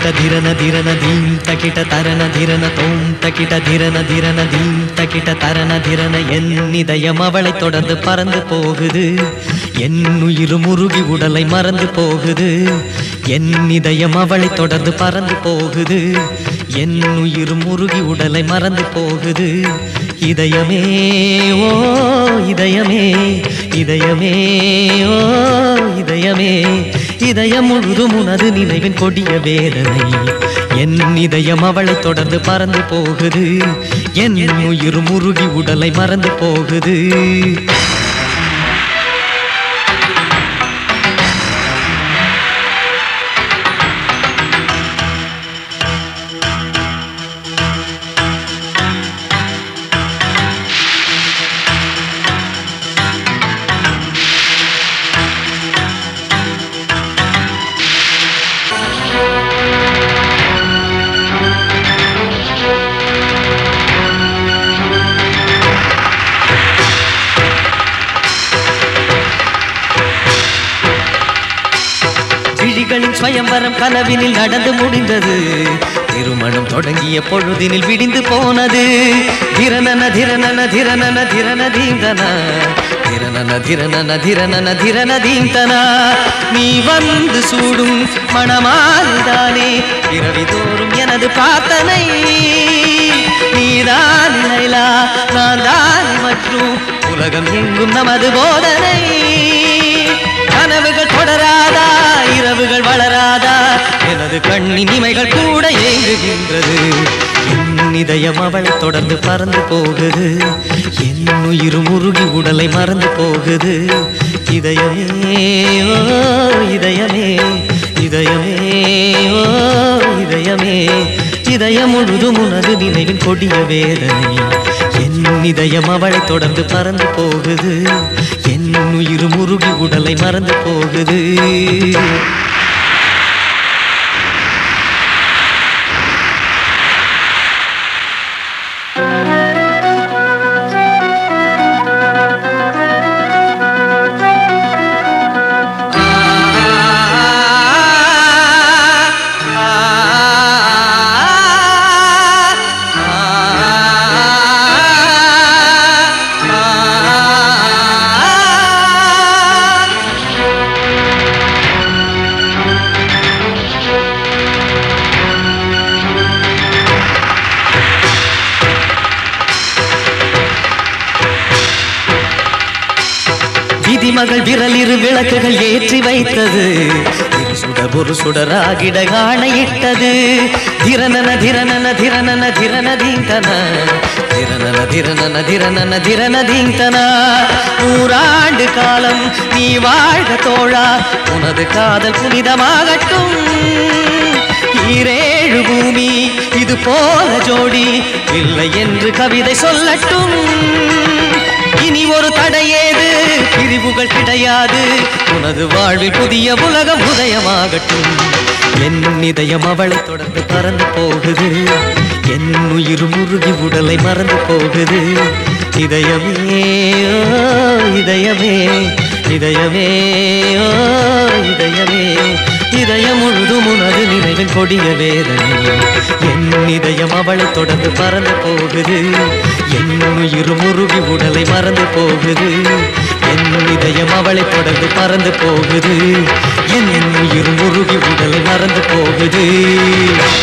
தகிட திரன திரன தீம் தகிட தரன திரன தோம் தகிட திரன திரன தீம் தகிட தரன திரன என் இதயம் அவளை தொடர்ந்து பறந்து போகுது என் உயிர் முருகி உடலை மறந்து போகுது என் இதயம் அவளை தொடர்ந்து பறந்து போகுது என் உயிர் முருகி உடலை மறந்து போகுது இதயமே ஓ இதயமே இதயமே ஓ இதயமே இதயம் முழுதும் உனது நினைவின் கொடிய வேதனை என் இதயம் அவளை தொடர்ந்து பறந்து போகுது என் உயிர் முருகி உடலை மறந்து போகுது விழிகளின் ஸ்வயம்பரம் கனவினில் நடந்து முடிந்தது திருமணம் தொடங்கிய பொழுதினில் விடிந்து போனது திரனன திரனன திரனன திரன தீந்தன திரனன திரனன திரனன திரன தீந்தன நீ வந்து சூடும் மணமாலிதானே பிறவி தோறும் எனது பிரார்த்தனை நீதான் லைலா நான் தான் மற்றும் உலகம் எங்கும் நமது போதனை கனவுகள் தொடராதா இரவுகள் வளராதா எனது கண்ணின் இமைகள் கூட ஏங்குகின்றது என் இதயம் அவளை தொடர்ந்து பறந்து போகுது என் உயிர் முருகி உடலை மறந்து போகுது இதயமே ஓ இதயமே இதயமே ஓ இதயமே இதயம் முழுதும் உனது நினைவின் கொடிய வேதனை என் இதயம் அவளை தொடர்ந்து பறந்து போகுது என் உயிர் முருகி உடலை மறந்து போகுது விதிமகள் விரலிரு விளக்குகள் ஏற்றி வைத்தது இரு சுடர் ஒரு சுடராகிட ஆணையிட்டது திரனன திரனன திரனன திரன தீந்தன திரனன திரனன திரனன திரன தீந்தன நூறாண்டு காலம் நீ வாழ்க தோழா உனது காதல் புனிதமாகட்டும் ஈரேழு பூமி இது போல ஜோடி இல்லை என்று கவிதை சொல்லட்டும் இனி ஒரு தடையேது பிரிவுகள் கிடையாது உனது வாழ்வில் புதிய உலகம் உதயமாகட்டும் என் இதயம் அவளை தொடர்ந்து பறந்து போகுது என் உயிர் முருகி உடலை மறந்து போகுது இதயமே ஓ இதயமே இதயமே ஓ இதயமே இதயம் முழுதும் உனது நினைவின் கொடிய வேதனை என் இதயம் அவளை தொடர்ந்து பறந்து போகுது என் உயிர் முருகி உடலை மறந்து போகுது என் இதயம் அவளை தொடர்ந்து பறந்து போகுது என் உயிர் முருகி உடலை மறந்து போகுது